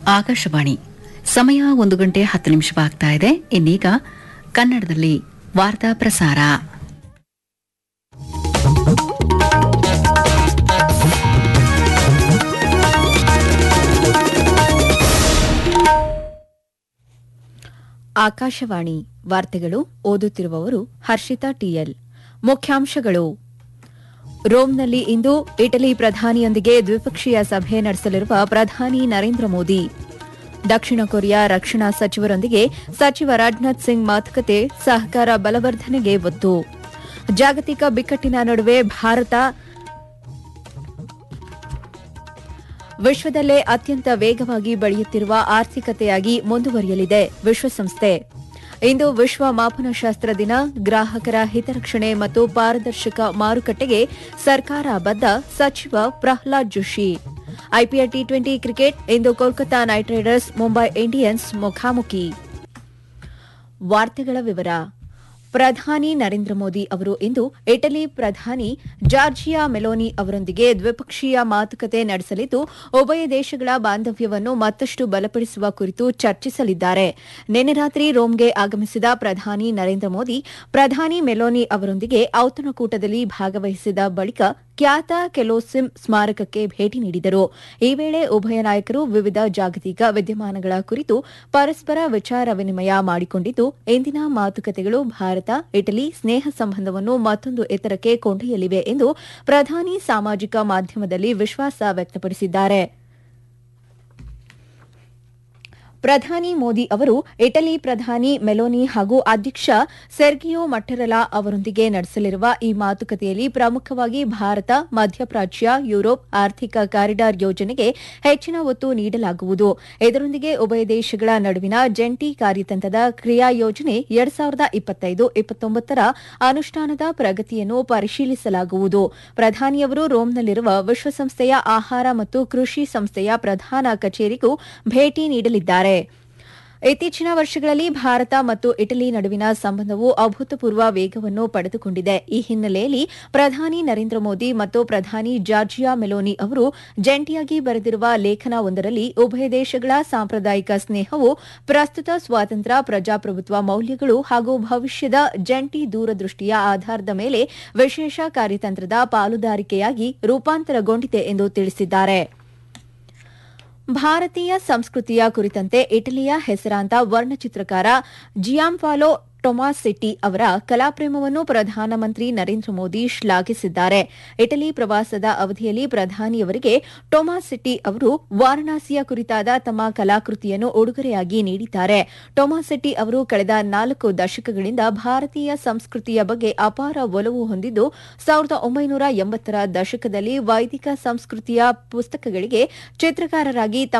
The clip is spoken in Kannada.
ಆಕಾಶವಾಣಿ ಸಮಯ ಒಂದು ಗಂಟೆ ಹತ್ತು ನಿಮಿಷವಾಗ್ತಾ ಇದೆ ಇನ್ನೀಗ ಕನ್ನಡದಲ್ಲಿ ವಾರ್ತಾ ಪ್ರಸಾರ ಆಕಾಶವಾಣಿ ವಾರ್ತೆಗಳು ಓದುತ್ತಿರುವವರು ಹರ್ಷಿತಾ ಟಿಎಲ್ ಮುಖ್ಯಾಂಶಗಳು ರೋಮ್ನಲ್ಲಿ ಇಂದು ಇಟಲಿ ಪ್ರಧಾನಿಯೊಂದಿಗೆ ದ್ವಿಪಕ್ಷೀಯ ಸಭೆ ನಡೆಸಲಿರುವ ಪ್ರಧಾನಿ ನರೇಂದ್ರ ಮೋದಿ ದಕ್ಷಿಣ ಕೊರಿಯಾ ರಕ್ಷಣಾ ಸಚಿವರೊಂದಿಗೆ ಸಚಿವ ರಾಜನಾಥ್ ಸಿಂಗ್ ಮಾತುಕತೆ ಸಹಕಾರ ಬಲವರ್ಧನೆಗೆ ಒತ್ತು ಜಾಗತಿಕ ಬಿಕ್ಕಟ್ಟಿನ ನಡುವೆ ಭಾರತ ವಿಶ್ವದಲ್ಲೇ ಅತ್ಯಂತ ವೇಗವಾಗಿ ಬೆಳೆಯುತ್ತಿರುವ ಆರ್ಥಿಕತೆಯಾಗಿ ಮುಂದುವರಿಯಲಿದೆ ವಿಶ್ವಸಂಸ್ಥೆ ಇಂದು ವಿಶ್ವ ಮಾಪನಶಾಸ್ತ್ರ ದಿನ ಗ್ರಾಹಕರ ಹಿತರಕ್ಷಣೆ ಮತ್ತು ಪಾರದರ್ಶಕ ಮಾರುಕಟ್ಟೆಗೆ ಸರ್ಕಾರ ಬದ್ಧ ಸಚಿವ Prahlad Joshi IPL T twenty cricket ಇಂದು Kolkata Knight Riders Mumbai Indians ಮುಖಾಮುಖಿ ವಾರ್ತೆಗಳ ವಿವರ ಪ್ರಧಾನಿ ನರೇಂದ್ರ ಮೋದಿ ಅವರು ಇಂದು ಇಟಲಿ ಪ್ರಧಾನಿ ಜಾರ್ಜಿಯಾ ಮೆಲೋನಿ ಅವರೊಂದಿಗೆ ದ್ವಿಪಕ್ಷೀಯ ಮಾತುಕತೆ ನಡೆಸಲಿದ್ದು ಉಭಯ ದೇಶಗಳ ಬಾಂಧವ್ಯವನ್ನು ಮತ್ತಷ್ಟು ಬಲಪಡಿಸುವ ಕುರಿತು ಚರ್ಚಿಸಲಿದ್ದಾರೆ ನಿನ್ನೆ ರಾತ್ರಿ ರೋಮ್ಗೆ ಆಗಮಿಸಿದ ಪ್ರಧಾನಿ ನರೇಂದ್ರ ಮೋದಿ ಪ್ರಧಾನಿ ಮೆಲೋನಿ ಅವರೊಂದಿಗೆ ಔತಣಕೂಟದಲ್ಲಿ ಭಾಗವಹಿಸಿದ ಬಳಿಕ ಖ್ಯಾತ ಕೆಲೋಸಿಂ ಸ್ಮಾರಕಕ್ಕೆ ಭೇಟಿ ನೀಡಿದರು ಈ ವೇಳೆ ಉಭಯ ನಾಯಕರು ವಿವಿಧ ಜಾಗತಿಕ ವಿದ್ಯಮಾನಗಳ ಕುರಿತು ಪರಸ್ಪರ ವಿಚಾರ ವಿನಿಮಯ ಮಾಡಿಕೊಂಡಿದ್ದು ಇಂದಿನ ಮಾತುಕತೆಗಳು ಭಾರತ ಇಟಲಿ ಸ್ನೇಹ ಸಂಬಂಧವನ್ನು ಮತ್ತೊಂದು ಎತ್ತರಕ್ಕೆ ಕೊಂಡೊಯ್ಯಲಿವೆ ಎಂದು ಪ್ರಧಾನಿ ಸಾಮಾಜಿಕ ಮಾಧ್ಯಮದಲ್ಲಿ ವಿಶ್ವಾಸ ವ್ಯಕ್ತಪಡಿಸಿದ್ದಾರೆ ಪ್ರಧಾನಿ ಮೋದಿ ಅವರು ಇಟಲಿ ಪ್ರಧಾನಿ ಮೆಲೋನಿ ಹಾಗೂ ಅಧ್ಯಕ್ಷ ಸೆರ್ಗಿಯೋ ಮಟ್ಟೆರಲಾ ಅವರೊಂದಿಗೆ ನಡೆಸಲಿರುವ ಈ ಮಾತುಕತೆಯಲ್ಲಿ ಪ್ರಮುಖವಾಗಿ ಭಾರತ ಮಧ್ಯಪ್ರಾಚ್ಯ ಯುರೋಪ್ ಆರ್ಥಿಕ ಕಾರಿಡಾರ್ ಯೋಜನೆಗೆ ಹೆಚ್ಚಿನ ಒತ್ತು ನೀಡಲಾಗುವುದು ಇದರೊಂದಿಗೆ ಉಭಯ ದೇಶಗಳ ನಡುವಿನ ಜಂಟಿ ಕಾರ್ಯತಂತ್ರದ ಕ್ರಿಯಾ ಯೋಜನೆ ಎರಡ್ ಸಾವಿರದ ಇಪ್ಪತ್ತೈದು ಇಪ್ಪತ್ತೊಂಬತ್ತರ ಅನುಷ್ಠಾನದ ಪ್ರಗತಿಯನ್ನು ಪರಿಶೀಲಿಸಲಾಗುವುದು ಪ್ರಧಾನಿಯವರು ರೋಮ್ನಲ್ಲಿರುವ ವಿಶ್ವಸಂಸ್ಥೆಯ ಆಹಾರ ಮತ್ತು ಕೃಷಿ ಸಂಸ್ಥೆಯ ಪ್ರಧಾನ ಕಚೇರಿಗೂ ಭೇಟಿ ನೀಡಲಿದ್ದಾರೆ ಇತ್ತೀಚಿನ ವರ್ಷಗಳಲ್ಲಿ ಭಾರತ ಮತ್ತು ಇಟಲಿ ನಡುವಿನ ಸಂಬಂಧವು ಅಭೂತಪೂರ್ವ ವೇಗವನ್ನು ಪಡೆದುಕೊಂಡಿದೆ ಈ ಹಿನ್ನೆಲೆಯಲ್ಲಿ ಪ್ರಧಾನಿ ನರೇಂದ್ರ ಮೋದಿ ಮತ್ತು ಪ್ರಧಾನಿ ಜಾರ್ಜಿಯಾ ಮೆಲೋನಿ ಅವರು ಜಂಟಿಯಾಗಿ ಬರೆದಿರುವ ಲೇಖನವೊಂದರಲ್ಲಿ ಉಭಯ ದೇಶಗಳ ಸಾಂಪ್ರದಾಯಿಕ ಸ್ನೇಹವು ಪ್ರಸ್ತುತ ಸ್ವಾತಂತ್ರ್ಯ ಪ್ರಜಾಪ್ರಭುತ್ವ ಮೌಲ್ಯಗಳು ಹಾಗೂ ಭವಿಷ್ಯದ ಜಂಟಿ ದೂರದೃಷ್ಟಿಯ ಆಧಾರದ ಮೇಲೆ ವಿಶೇಷ ಕಾರ್ಯತಂತ್ರದ ಪಾಲುದಾರಿಕೆಯಾಗಿ ರೂಪಾಂತರಗೊಂಡಿದೆ ಎಂದು ತಿಳಿಸಿದ್ದಾರೆ ಭಾರತೀಯ ಸಂಸ್ಕೃತಿಯ ಕುರಿತಂತೆ ಇಟಲಿಯ ಹೆಸರಾಂತ ವರ್ಣಚಿತ್ರಕಾರ ಜಿಯಾಂಫಾಲೋ ಟೊಮಾಸೆಟ್ಟಿ ಅವರ ಕಲಾಪ್ರೇಮವನ್ನು ಪ್ರಧಾನಮಂತ್ರಿ ನರೇಂದ್ರ ಮೋದಿ ಶ್ಲಾಘಿಸಿದ್ದಾರೆ ಇಟಲಿ ಪ್ರವಾಸದ ಅವಧಿಯಲ್ಲಿ ಪ್ರಧಾನಿಯವರಿಗೆ ಟೊಮಾಸೆಟ್ಟಿ ಅವರು ವಾರಣಾಸಿಯ ಕುರಿತಾದ ತಮ್ಮ ಕಲಾಕೃತಿಯನ್ನು ಉಡುಗೊರೆಯಾಗಿ ನೀಡಿದ್ದಾರೆ ಟೊಮಾಸೆಟ್ಟಿ ಅವರು ಕಳೆದ ನಾಲ್ಕು ದಶಕಗಳಿಂದ ಭಾರತೀಯ ಸಂಸ್ಕೃತಿಯ ಬಗ್ಗೆ ಅಪಾರ ಒಲವು ಹೊಂದಿದ್ದು ಸಾವಿರದ ಒಂಬೈನೂರ ಎಂಬತ್ತರ ದಶಕದಲ್ಲಿ ವೈದಿಕ ಸಂಸ್ಕೃತಿಯ ಪುಸ್ತಕಗಳಿಗೆ ಚಿತ್ರಕಾರರಾಗಿ